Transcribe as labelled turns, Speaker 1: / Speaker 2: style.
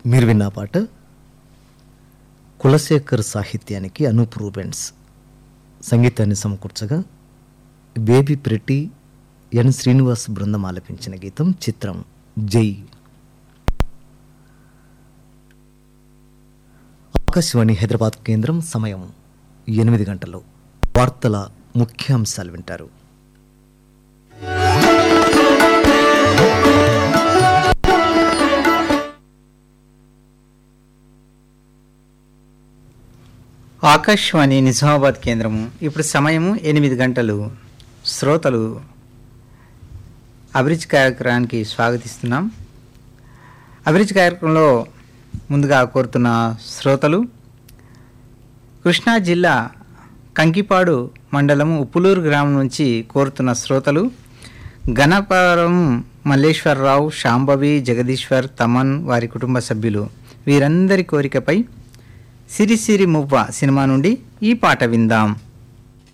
Speaker 1: మీరు విన్న పాట కులశేఖర్ సాహిత్యానికి అనూప్ రూబెన్స్ సంగీతాన్ని సమకూర్చగా బేబీ ప్రెట్టి ఎన్ శ్రీనివాస్ బృందం ఆలపించిన గీతం చిత్రం జై ఆకాశవాణి హైదరాబాద్ కేంద్రం సమయం ఎనిమిది గంటలు వార్తల ముఖ్యాంశాలు వింటారు
Speaker 2: ఆకాశవాణి నిజామాబాద్ కేంద్రము ఇప్పుడు సమయము ఎనిమిది గంటలు శ్రోతలు అభిరుచి కార్యక్రమానికి స్వాగతిస్తున్నాం అభిరుచి కార్యక్రమంలో ముందుగా కోరుతున్న శ్రోతలు కృష్ణా జిల్లా కంకిపాడు మండలం ఉప్పులూరు గ్రామం నుంచి కోరుతున్న శ్రోతలు గణపరం మల్లేశ్వరరావు శాంభవి జగదీశ్వర్ తమన్ వారి కుటుంబ సభ్యులు వీరందరి కోరికపై సిరిసిరి మువ్వ సినిమా నుండి ఈ పాట విందాం